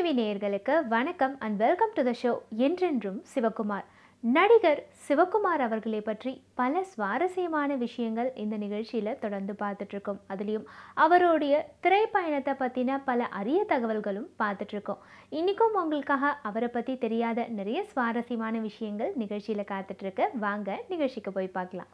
TV நேயர்களுக்கு வணக்கம் and welcome to the show என்றென்றும் சிவகுமார் நடிகர் சிவகுமார் அவர்களை பற்றி பல சுவாரஸ்யமான விஷயங்கள் இந்த நிகழ்ச்சியில் தொடர்ந்து பார்த்துட்ருக்கோம் அதுலேயும் அவருடைய திரைப்பயணத்தை பற்றின பல அரிய தகவல்களும் பார்த்துட்ருக்கோம் இன்றைக்கும் உங்களுக்காக அவரை பற்றி தெரியாத நிறைய சுவாரஸ்யமான விஷயங்கள் நிகழ்ச்சியில் காத்துட்ருக்கு வாங்க நிகழ்ச்சிக்கு போய் பார்க்கலாம்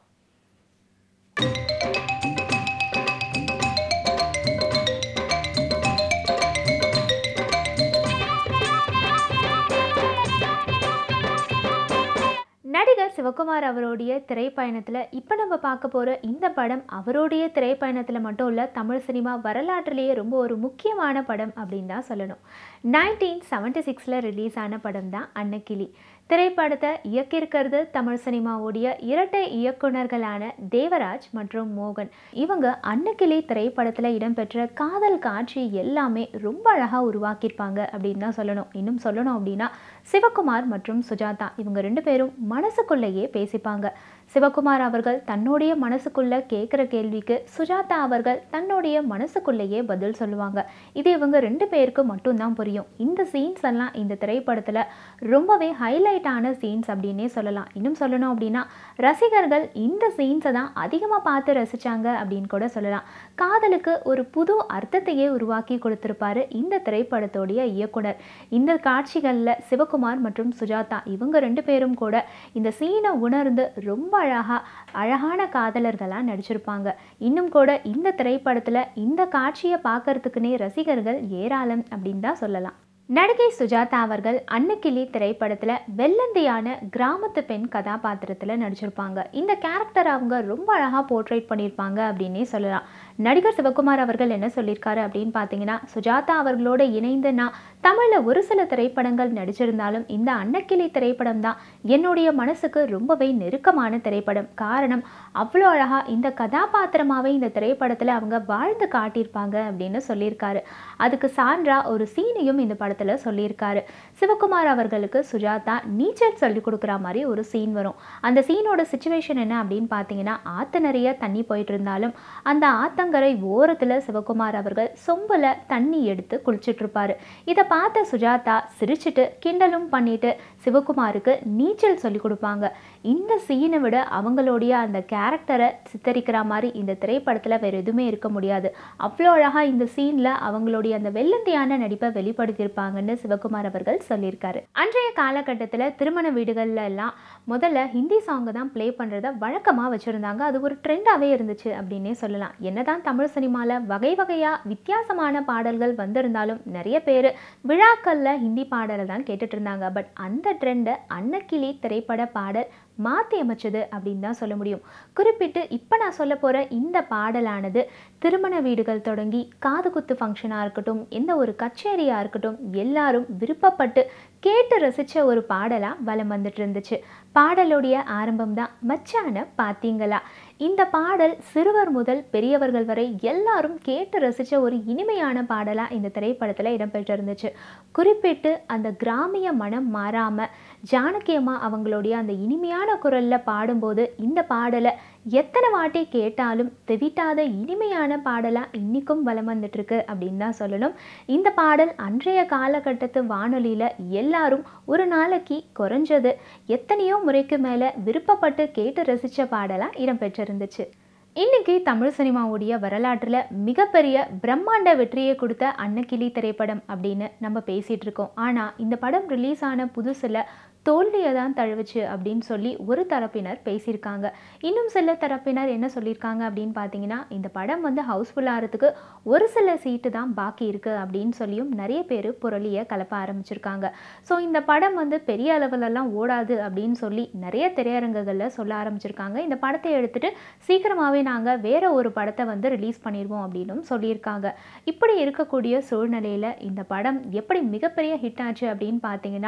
நடிகர் சிவகுமார் அவருடைய திரைப்பயணத்தில் இப்போ நம்ம பார்க்க போகிற இந்த படம் அவருடைய திரைப்பயணத்தில் மட்டும் இல்லை தமிழ் சினிமா வரலாற்றிலேயே ரொம்ப ஒரு முக்கியமான படம் அப்படின்னு தான் சொல்லணும் நைன்டீன் செவன்டி சிக்ஸில் ரிலீஸ் ஆன படம் தான் அன்னக்கிளி திரைப்படத்தை இயக்கியிருக்கிறது தமிழ் சினிமாவுடைய இரட்டை இயக்குனர்களான தேவராஜ் மற்றும் மோகன் இவங்க அன்னக்கிளி திரைப்படத்தில் இடம்பெற்ற காதல் காட்சி எல்லாமே ரொம்ப அழகாக உருவாக்கியிருப்பாங்க அப்படின்னு தான் சொல்லணும் இன்னும் சொல்லணும் அப்படின்னா சிவகுமார் மற்றும் சுஜாதா இவங்க ரெண்டு பேரும் மனசுக்குள்ளேயே பேசிப்பாங்க சிவகுமார் அவர்கள் தன்னுடைய மனசுக்குள்ள கேட்குற கேள்விக்கு சுஜாதா அவர்கள் தன்னுடைய மனசுக்குள்ளேயே பதில் சொல்லுவாங்க இது இவங்க ரெண்டு பேருக்கு மட்டும்தான் புரியும் இந்த சீன்ஸ் எல்லாம் இந்த திரைப்படத்தில் ரொம்பவே ஹைலைட்டான சீன்ஸ் அப்படின்னே சொல்லலாம் இன்னும் சொல்லணும் அப்படின்னா ரசிகர்கள் இந்த சீன்ஸை தான் அதிகமாக பார்த்து ரசித்தாங்க அப்படின்னு கூட சொல்லலாம் காதலுக்கு ஒரு புது அர்த்தத்தையே உருவாக்கி கொடுத்துருப்பாரு இந்த திரைப்படத்தோடைய இயக்குனர் இந்த காட்சிகளில் சிவகுமார் மற்றும் சுஜாதா இவங்க ரெண்டு பேரும் கூட இந்த சீனை உணர்ந்து ரொம்ப அழகாக அழகான காதலர்களாக நடிச்சிருப்பாங்க இன்னும் கூட இந்த திரைப்படத்தில் இந்த காட்சியை பார்க்கறதுக்குனே ரசிகர்கள் ஏராளம் அப்படின்னு தான் சொல்லலாம் நடிகை சுஜாதா அவர்கள் அன்னக்கிளி திரைப்படத்தில் வெள்ளந்தியான கிராமத்து பெண் கதாபாத்திரத்தில் நடிச்சிருப்பாங்க இந்த கேரக்டர் அவங்க ரொம்ப அழகாக போர்ட்ரேட் பண்ணியிருப்பாங்க அப்படின்னே சொல்லலாம் நடிகர் சிவகுமார் அவர்கள் என்ன சொல்லியிருக்காரு அப்படின்னு பார்த்தீங்கன்னா சுஜாதா அவர்களோட இணைந்து நான் தமிழில் ஒரு சில திரைப்படங்கள் நடிச்சிருந்தாலும் இந்த அன்னக்கிளி திரைப்படம் தான் என்னுடைய மனசுக்கு ரொம்பவே நெருக்கமான திரைப்படம் காரணம் அவ்வளோ அழகாக இந்த கதாபாத்திரமாகவே இந்த திரைப்படத்தில் அவங்க வாழ்ந்து காட்டியிருப்பாங்க அப்படின்னு சொல்லியிருக்காரு அதுக்கு சான்றா ஒரு சீனையும் இந்த படத்தில் சொல்லியிருக்காரு சிவகுமார் அவர்களுக்கு சுஜாதா நீச்சல் சொல்லி கொடுக்குற மாதிரி ஒரு சீன் வரும் அந்த சீனோட சுச்சுவேஷன் என்ன அப்படின்னு பார்த்தீங்கன்னா ஆற்று நிறைய தண்ணி போயிட்டு இருந்தாலும் அந்த ஆத்தங்கரை ஓரத்தில் சிவகுமார் அவர்கள் சொம்பில் தண்ணி எடுத்து குளிச்சுட்டு இருப்பாரு இதை பார்த்த சுஜாதா சிரிச்சிட்டு கிண்டலும் பண்ணிட்டு சிவகுமாருக்கு நீச்சல் சொல்லி கொடுப்பாங்க இந்த சீனை விட அவங்களுடைய அந்த கேரக்டரை சித்தரிக்கிற மாதிரி இந்த திரைப்படத்தில் வேறு எதுவுமே இருக்க முடியாது அவ்வளோ அழகாக இந்த சீனில் அவங்களுடைய அந்த வெள்ளந்தியான நடிப்பை வெளிப்படுத்தியிருப்பாங்கன்னு சிவகுமார் அவர்கள் சொல்லியிருக்காரு அன்றைய காலகட்டத்தில் திருமண வீடுகள்ல எல்லாம் முதல்ல ஹிந்தி சாங்கை தான் ப்ளே பண்ணுறத வழக்கமாக வச்சுருந்தாங்க அது ஒரு ட்ரெண்டாகவே இருந்துச்சு அப்படின்னே சொல்லலாம் என்னதான் தமிழ் சினிமாவில் வகை வகையாக வித்தியாசமான பாடல்கள் வந்திருந்தாலும் நிறைய பேர் விழாக்களில் ஹிந்தி பாடலை தான் கேட்டுட்டு இருந்தாங்க பட் அந்த ட்ரெண்டை அன்னக்கிளி திரைப்பட பாடல் மாற்றி அமைச்சது அப்படின்னு தான் சொல்ல முடியும் குறிப்பிட்டு இப்போ நான் சொல்ல போகிற இந்த பாடலானது திருமண வீடுகள் தொடங்கி காது குத்து ஃபங்க்ஷனாக இருக்கட்டும் எந்த ஒரு கச்சேரியாக இருக்கட்டும் எல்லாரும் விருப்பப்பட்டு கேட்டு ரசித்த ஒரு பாடலாக வலம் வந்துட்டு இருந்துச்சு பாடலுடைய ஆரம்பம் தான் மச்சான பார்த்தீங்களா இந்த பாடல் சிறுவர் முதல் பெரியவர்கள் வரை எல்லாரும் கேட்டு ரசித்த ஒரு இனிமையான பாடலாக இந்த திரைப்படத்தில் இடம்பெற்றிருந்துச்சு குறிப்பிட்டு அந்த கிராமிய மனம் மாறாமல் ஜானகியம்மா அவங்களுடைய அந்த இனிமையான குரலில் பாடும்போது இந்த பாடலை எத்தனை வாட்டி கேட்டாலும் தெவிட்டாத இனிமையான பாடலாக இன்றைக்கும் வலம் வந்துட்டுருக்கு அப்படின்னு தான் சொல்லணும் இந்த பாடல் அன்றைய காலகட்டத்து வானொலியில் எல்லாரும் ஒரு நாளைக்கு குறைஞ்சது எத்தனையோ முறைக்கு மேலே விருப்பப்பட்டு கேட்டு ரசித்த பாடலாக இடம்பெற்றிருந்துச்சு இன்னைக்கு தமிழ் சினிமாவுடைய வரலாற்றில் மிகப்பெரிய பிரம்மாண்ட வெற்றியை கொடுத்த அன்னக்கிளி திரைப்படம் அப்படின்னு நம்ம பேசிகிட்டு இருக்கோம் ஆனால் இந்த படம் ரிலீஸ் ஆன புதுசில் தோல்வியை தான் தழுவுச்சு அப்படின்னு சொல்லி ஒரு தரப்பினர் பேசியிருக்காங்க இன்னும் சில தரப்பினர் என்ன சொல்லியிருக்காங்க அப்படின்னு பார்த்தீங்கன்னா இந்த படம் வந்து ஹவுஸ்ஃபுல் ஆகிறதுக்கு ஒரு சில சீட்டு தான் பாக்கி இருக்குது அப்படின்னு சொல்லியும் நிறைய பேர் புரளியை கலப்ப ஆரம்பிச்சிருக்காங்க ஸோ இந்த படம் வந்து பெரிய அளவிலலாம் ஓடாது அப்படின்னு சொல்லி நிறைய திரையரங்குகளில் சொல்ல ஆரம்பிச்சிருக்காங்க இந்த படத்தை எடுத்துகிட்டு சீக்கிரமாகவே நாங்கள் வேற ஒரு படத்தை வந்து ரிலீஸ் பண்ணிடுவோம் அப்படின்னும் சொல்லியிருக்காங்க இப்படி இருக்கக்கூடிய சூழ்நிலையில் இந்த படம் எப்படி மிகப்பெரிய ஹிட் ஆச்சு அப்படின்னு பார்த்தீங்கன்னா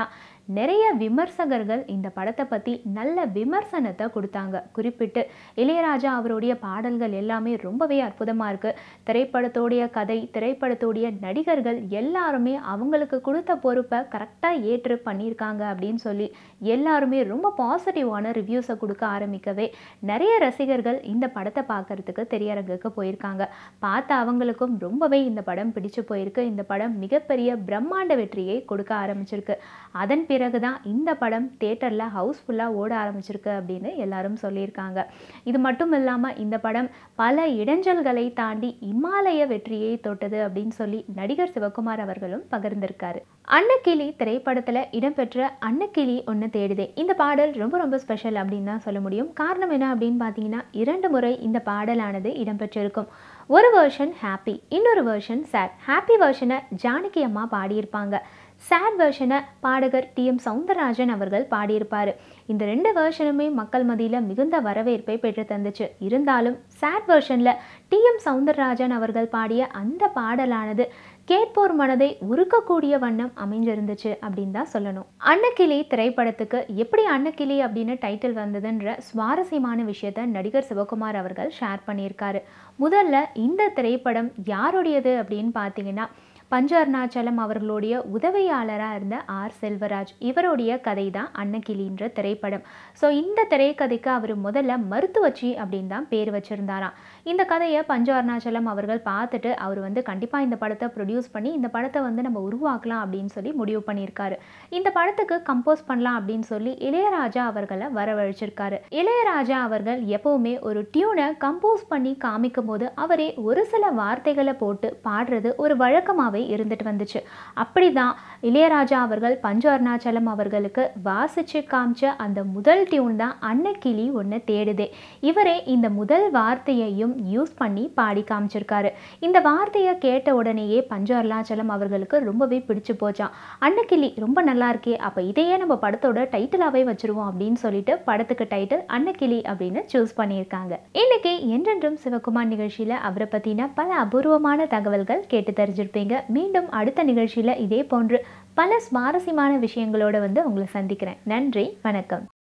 நிறைய விமர்சகர்கள் இந்த படத்தை பற்றி நல்ல விமர்சனத்தை கொடுத்தாங்க குறிப்பிட்டு இளையராஜா அவருடைய பாடல்கள் எல்லாமே ரொம்பவே அற்புதமாக இருக்குது திரைப்படத்தோடைய கதை திரைப்படத்தோடைய நடிகர்கள் எல்லாருமே அவங்களுக்கு கொடுத்த பொறுப்பை கரெக்டாக ஏற்று பண்ணியிருக்காங்க அப்படின்னு சொல்லி எல்லாருமே ரொம்ப பாசிட்டிவான ரிவ்யூஸை கொடுக்க ஆரம்பிக்கவே நிறைய ரசிகர்கள் இந்த படத்தை பார்க்கறதுக்கு திரையரங்குக்கு போயிருக்காங்க பார்த்த அவங்களுக்கும் ரொம்பவே இந்த படம் பிடிச்சு போயிருக்கு இந்த படம் மிகப்பெரிய பிரம்மாண்ட வெற்றியை கொடுக்க ஆரம்பிச்சிருக்கு அதன் பிறகு தான் இந்த படம் தேட்டரில் ஹவுஸ்ஃபுல்லாக ஓட ஆரம்பிச்சிருக்கு அப்படின்னு எல்லாரும் சொல்லியிருக்காங்க இது மட்டும் இல்லாமல் இந்த படம் பல இடைஞ்சல்களை தாண்டி இமாலய வெற்றியை தொட்டது அப்படின்னு சொல்லி நடிகர் சிவகுமார் அவர்களும் பகிர்ந்திருக்காரு அன்னக்கிளி திரைப்படத்தில் இடம்பெற்ற அன்னக்கிளி ஒன்று தேடுதே இந்த பாடல் ரொம்ப ரொம்ப ஸ்பெஷல் அப்படின்னு தான் சொல்ல முடியும் காரணம் என்ன அப்படின்னு பார்த்தீங்கன்னா இரண்டு முறை இந்த பாடலானது இடம்பெற்றிருக்கும் ஒரு வேர்ஷன் ஹாப்பி இன்னொரு வேர்ஷன் சேட் ஹாப்பி வேர்ஷனை ஜானகி அம்மா பாடியிருப்பாங்க சேட் வேர்ஷனை பாடகர் டி எம் சவுந்தரராஜன் அவர்கள் பாடியிருப்பார் இந்த ரெண்டு வேர்ஷனுமே மக்கள் மத்தியில் மிகுந்த வரவேற்பை பெற்று தந்துச்சு இருந்தாலும் சேட் வேர்ஷனில் டி எம் சவுந்தரராஜன் அவர்கள் பாடிய அந்த பாடலானது கேட்போர் மனதை உருக்கக்கூடிய வண்ணம் அமைஞ்சிருந்துச்சு அப்படின்னு தான் சொல்லணும் அன்னக்கிளி திரைப்படத்துக்கு எப்படி அன்னக்கிளி அப்படின்னு டைட்டில் வந்ததுன்ற சுவாரஸ்யமான விஷயத்த நடிகர் சிவகுமார் அவர்கள் ஷேர் பண்ணியிருக்காரு முதல்ல இந்த திரைப்படம் யாருடையது அப்படின்னு பார்த்தீங்கன்னா பஞ்ச அருணாச்சலம் அவர்களுடைய உதவியாளராக இருந்த ஆர் செல்வராஜ் இவருடைய கதை தான் அன்னக்கிளின்ற திரைப்படம் ஸோ இந்த திரைக்கதைக்கு அவர் முதல்ல மருத்துவச்சி அப்படின்னு தான் பேர் வச்சுருந்தாராம் இந்த கதையை பஞ்ச அருணாச்சலம் அவர்கள் பார்த்துட்டு அவர் வந்து கண்டிப்பாக இந்த படத்தை ப்ரொடியூஸ் பண்ணி இந்த படத்தை வந்து நம்ம உருவாக்கலாம் அப்படின்னு சொல்லி முடிவு பண்ணியிருக்காரு இந்த படத்துக்கு கம்போஸ் பண்ணலாம் அப்படின்னு சொல்லி இளையராஜா அவர்களை வரவழைச்சிருக்காரு இளையராஜா அவர்கள் எப்பவுமே ஒரு டியூனை கம்போஸ் பண்ணி காமிக்கும் போது அவரே ஒரு சில வார்த்தைகளை போட்டு பாடுறது ஒரு வழக்கமாகவே இருந்துட்டு வந்துச்சு அப்படிதான் இளையராஜா அவர்கள் பஞ்ச அருணாச்சலம் அவர்களுக்கு வாசிச்சு காமிச்ச அந்த முதல் டியூன் தான் அன்னக்கிளி ஒன்று தேடுதே இவரே இந்த முதல் வார்த்தையையும் யூஸ் பண்ணி பாடி காமிச்சிருக்காரு இந்த வார்த்தையை கேட்ட உடனேயே பஞ்ச அருணாச்சலம் அவர்களுக்கு ரொம்பவே பிடிச்சு போச்சான் அன்னக்கிளி ரொம்ப நல்லா இருக்கே அப்போ இதையே நம்ம படத்தோட டைட்டிலாகவே வச்சிருவோம் அப்படின்னு சொல்லிட்டு படத்துக்கு டைட்டில் அன்னக்கிளி அப்படின்னு சூஸ் பண்ணியிருக்காங்க இன்னைக்கு என்றென்றும் சிவகுமார் நிகழ்ச்சியில் அவரை பற்றின பல அபூர்வமான தகவல்கள் கேட்டு தெரிஞ்சிருப்பீங்க மீண்டும் அடுத்த நிகழ்ச்சியில் இதே போன்று பல சுவாரஸ்யமான விஷயங்களோட வந்து உங்களை சந்திக்கிறேன் நன்றி வணக்கம்